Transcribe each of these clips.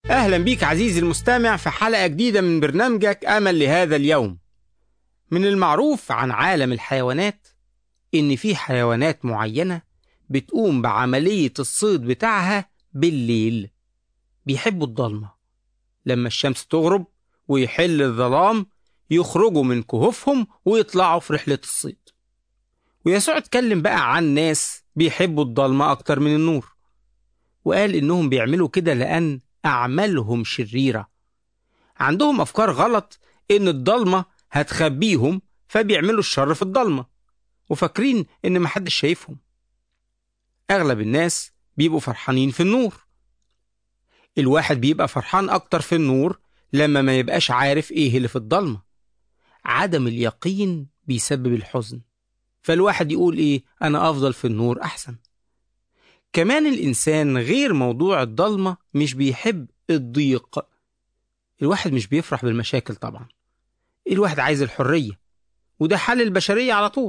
أهلا بيك عزيزي المستمع في حلقة جديدة من برنامجك أمل لهذا اليوم. من المعروف عن عالم الحيوانات إن في حيوانات معينة بتقوم بعملية الصيد بتاعها بالليل. بيحبوا الضلمة. لما الشمس تغرب ويحل الظلام يخرجوا من كهوفهم ويطلعوا في رحلة الصيد. ويسوع اتكلم بقى عن ناس بيحبوا الضلمة أكتر من النور. وقال إنهم بيعملوا كده لأن أعمالهم شريرة عندهم أفكار غلط إن الضلمة هتخبيهم فبيعملوا الشر في الضلمة وفاكرين إن محدش شايفهم أغلب الناس بيبقوا فرحانين في النور الواحد بيبقى فرحان أكتر في النور لما ما يبقاش عارف إيه اللي في الضلمة عدم اليقين بيسبب الحزن فالواحد يقول إيه أنا أفضل في النور أحسن كمان الإنسان غير موضوع الضلمة مش بيحب الضيق الواحد مش بيفرح بالمشاكل طبعا الواحد عايز الحرية وده حل البشرية على طول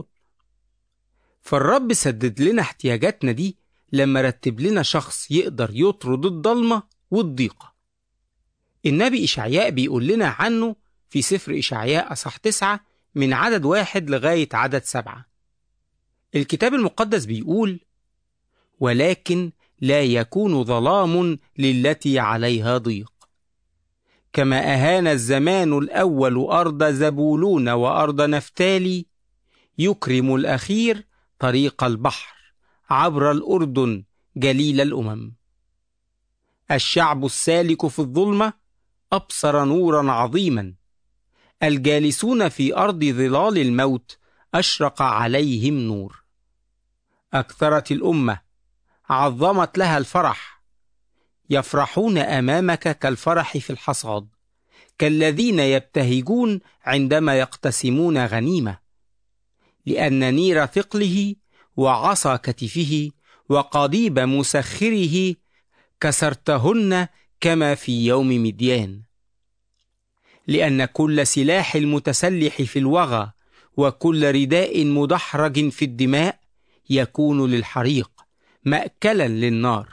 فالرب سدد لنا احتياجاتنا دي لما رتب لنا شخص يقدر يطرد الضلمة والضيقة النبي إشعياء بيقول لنا عنه في سفر إشعياء أصح تسعة من عدد واحد لغاية عدد سبعة الكتاب المقدس بيقول ولكن لا يكون ظلام للتي عليها ضيق كما اهان الزمان الاول ارض زبولون وارض نفتالي يكرم الاخير طريق البحر عبر الاردن جليل الامم الشعب السالك في الظلمه ابصر نورا عظيما الجالسون في ارض ظلال الموت اشرق عليهم نور اكثرت الامه عظمت لها الفرح يفرحون امامك كالفرح في الحصاد كالذين يبتهجون عندما يقتسمون غنيمه لان نير ثقله وعصا كتفه وقضيب مسخره كسرتهن كما في يوم مديان لان كل سلاح المتسلح في الوغى وكل رداء مدحرج في الدماء يكون للحريق ماكلا للنار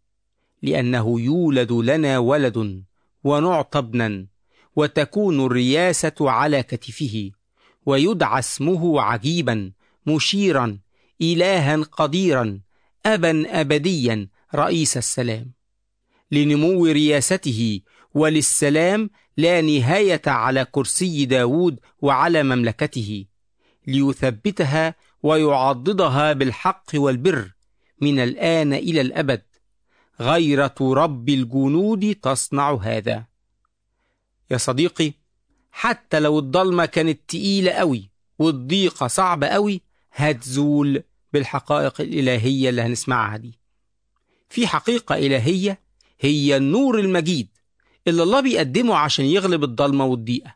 لانه يولد لنا ولد ونعطى ابنا وتكون الرياسه على كتفه ويدعى اسمه عجيبا مشيرا الها قديرا ابا ابديا رئيس السلام لنمو رياسته وللسلام لا نهايه على كرسي داود وعلى مملكته ليثبتها ويعضدها بالحق والبر من الآن إلى الأبد غيرة رب الجنود تصنع هذا يا صديقي حتى لو الضلمة كانت تقيلة قوي والضيقة صعبة قوي هتزول بالحقائق الإلهية اللي هنسمعها دي في حقيقة إلهية هي النور المجيد اللي الله بيقدمه عشان يغلب الضلمة والضيقة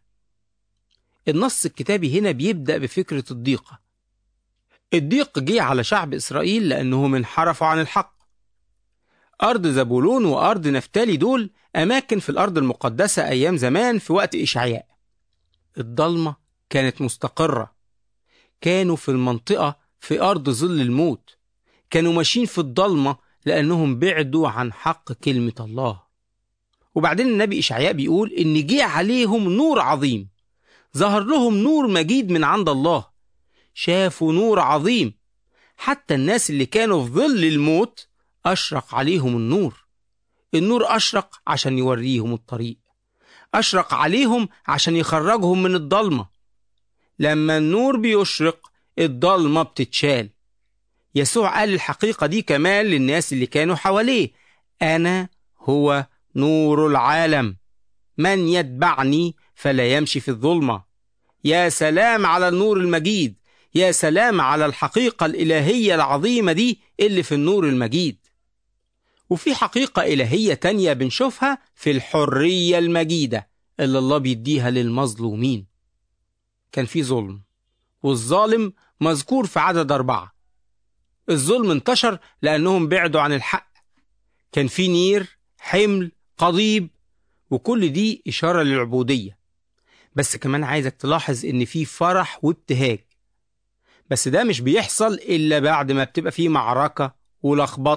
النص الكتابي هنا بيبدأ بفكرة الضيقة الضيق جه على شعب إسرائيل لأنهم انحرفوا عن الحق أرض زبولون وأرض نفتالي دول أماكن في الأرض المقدسة أيام زمان في وقت إشعياء الضلمة كانت مستقرة كانوا في المنطقة في أرض ظل الموت كانوا ماشيين في الضلمة لأنهم بعدوا عن حق كلمة الله وبعدين النبي إشعياء بيقول إن جه عليهم نور عظيم ظهر لهم نور مجيد من عند الله شافوا نور عظيم حتى الناس اللي كانوا في ظل الموت أشرق عليهم النور النور أشرق عشان يوريهم الطريق أشرق عليهم عشان يخرجهم من الضلمة لما النور بيشرق الضلمة بتتشال يسوع قال الحقيقة دي كمان للناس اللي كانوا حواليه أنا هو نور العالم من يتبعني فلا يمشي في الظلمة يا سلام على النور المجيد يا سلام على الحقيقة الإلهية العظيمة دي اللي في النور المجيد وفي حقيقة إلهية تانية بنشوفها في الحرية المجيدة اللي الله بيديها للمظلومين كان في ظلم والظالم مذكور في عدد أربعة الظلم انتشر لأنهم بعدوا عن الحق كان في نير حمل قضيب وكل دي إشارة للعبودية بس كمان عايزك تلاحظ إن في فرح وابتهاج بس ده مش بيحصل إلا بعد ما بتبقى فيه معركة ولخبطة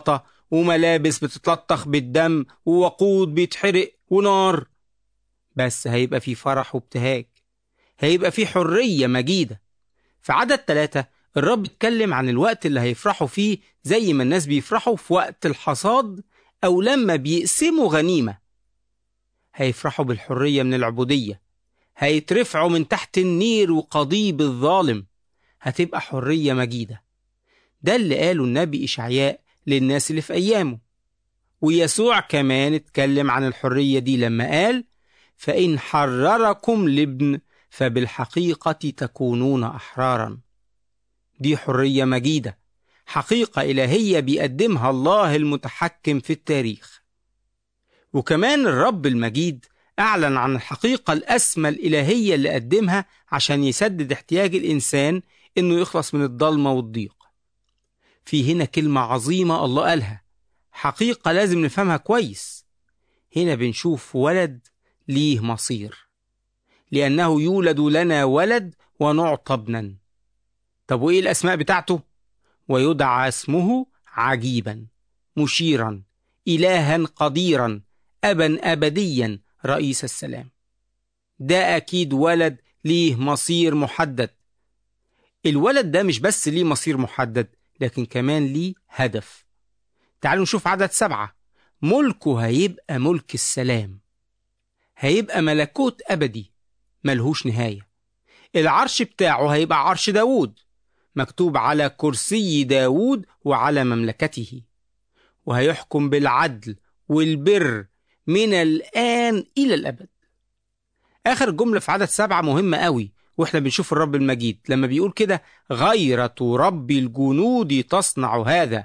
وملابس بتتلطخ بالدم ووقود بيتحرق ونار بس هيبقى في فرح وابتهاج هيبقى في حرية مجيدة في عدد ثلاثة الرب اتكلم عن الوقت اللي هيفرحوا فيه زي ما الناس بيفرحوا في وقت الحصاد أو لما بيقسموا غنيمة هيفرحوا بالحرية من العبودية هيترفعوا من تحت النير وقضيب الظالم هتبقى حرية مجيدة ده اللي قاله النبي إشعياء للناس اللي في أيامه ويسوع كمان اتكلم عن الحرية دي لما قال فإن حرركم لابن فبالحقيقة تكونون أحرارا دي حرية مجيدة حقيقة إلهية بيقدمها الله المتحكم في التاريخ وكمان الرب المجيد أعلن عن الحقيقة الأسمى الإلهية اللي قدمها عشان يسدد احتياج الإنسان إنه يخلص من الضلمة والضيق في هنا كلمة عظيمة الله قالها حقيقة لازم نفهمها كويس هنا بنشوف ولد ليه مصير لأنه يولد لنا ولد ونعطى ابنا طب وإيه الأسماء بتاعته؟ ويدعى اسمه عجيبا مشيرا إلها قديرا أبا أبديا رئيس السلام ده أكيد ولد ليه مصير محدد الولد ده مش بس ليه مصير محدد لكن كمان ليه هدف تعالوا نشوف عدد سبعة ملكه هيبقى ملك السلام هيبقى ملكوت أبدي ملهوش نهاية العرش بتاعه هيبقى عرش داوود مكتوب على كرسي داوود وعلى مملكته وهيحكم بالعدل والبر من الآن إلى الأبد آخر جملة في عدد سبعة مهمة قوي وإحنا بنشوف الرب المجيد لما بيقول كده غيرة رب الجنود تصنع هذا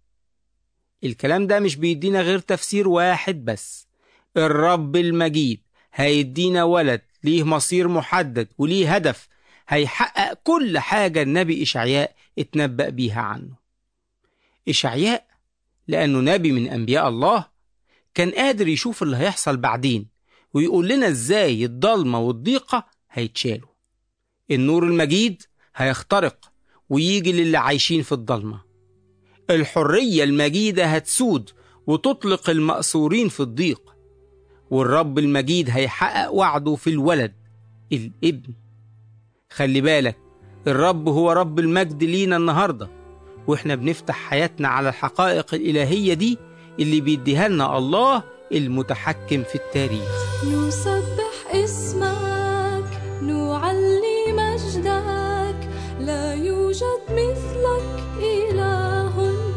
الكلام ده مش بيدينا غير تفسير واحد بس الرب المجيد هيدينا ولد ليه مصير محدد وليه هدف هيحقق كل حاجة النبي إشعياء اتنبأ بيها عنه إشعياء لأنه نبي من أنبياء الله كان قادر يشوف اللي هيحصل بعدين ويقول لنا إزاي الضلمة والضيقة هيتشالوا النور المجيد هيخترق ويجي للي عايشين في الضلمة الحرية المجيدة هتسود وتطلق المأسورين في الضيق والرب المجيد هيحقق وعده في الولد الابن خلي بالك الرب هو رب المجد لينا النهارده واحنا بنفتح حياتنا على الحقائق الإلهية دي اللي بيديها لنا الله المتحكم في التاريخ نسبح اسمك نعلي مجدك لا يوجد مثلك إله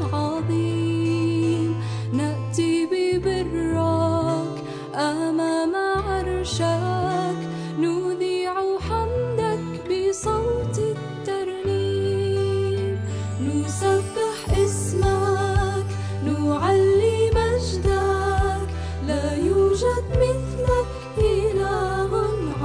عظيم نأتي ببرك أمام عرشك نذيع حمدك بصوت الترنيم نسبح اسمك نعلي مجدك لا يوجد مثلك إله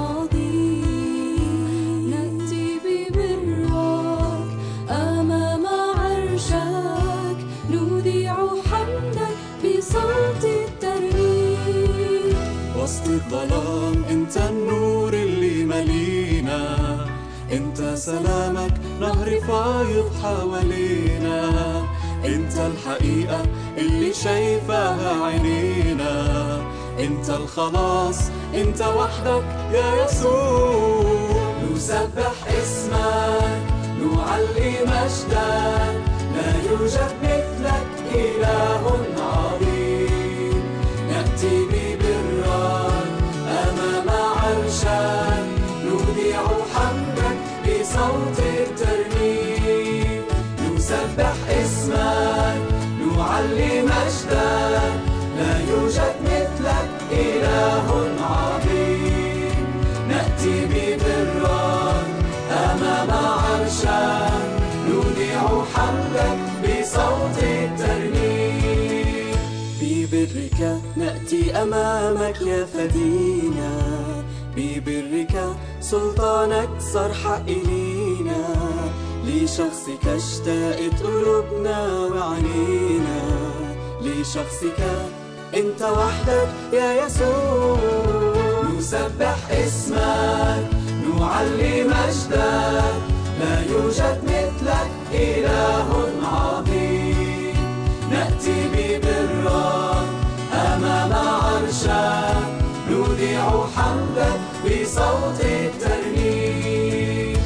عظيم نأتي ببرك أمام عرشك نذيع حمدك بصوت الترنيم وسط الظلام انت النور اللي ملينا انت سلامك نهر فايض حوالينا انت الحقيقة اللي شايفاها عينينا انت الخلاص انت وحدك يا يسوع نسبح اسمك نعلي مجدك لا يوجد مثلك إله عظيم نأتي ببرك أمام عرشك نذيع حمدك بصوت الترنيم نسبح اسمك نعلي مجدك لا يوجد مثلك إله عظيم نأتي ببرك أمام عرشك نذيع حمدك بصوت الترنيم ببرك نأتي أمامك يا فدينا ببرك سلطانك صار حق إلينا لشخصك اشتاقت قلوبنا وعنينا لشخصك انت وحدك يا يسوع نسبح اسمك نعلي مجدك لا يوجد مثلك إله عظيم نأتي ببرك نذيع حمدك بصوت الترنيم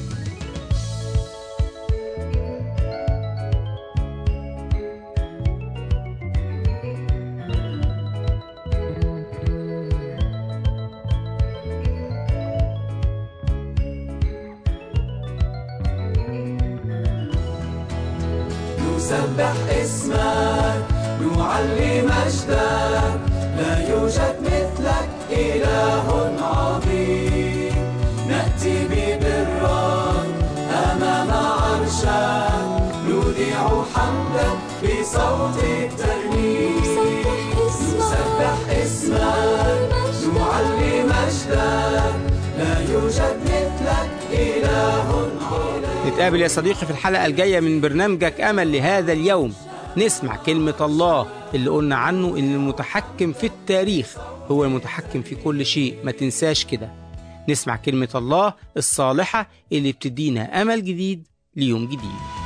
نسبح اسمك نعلي مجدك لا يوجد مثلك إله عظيم نأتي ببرك أمام عرشك نذيع حمدك بصوت الترنيم نسبح اسمك نعلي مجدك لا يوجد مثلك إله عظيم نتقابل يا صديقي في الحلقة الجاية من برنامجك أمل لهذا اليوم نسمع كلمة الله اللي قلنا عنه إن المتحكم في التاريخ هو المتحكم في كل شيء ما تنساش كده نسمع كلمة الله الصالحة اللي بتدينا أمل جديد ليوم جديد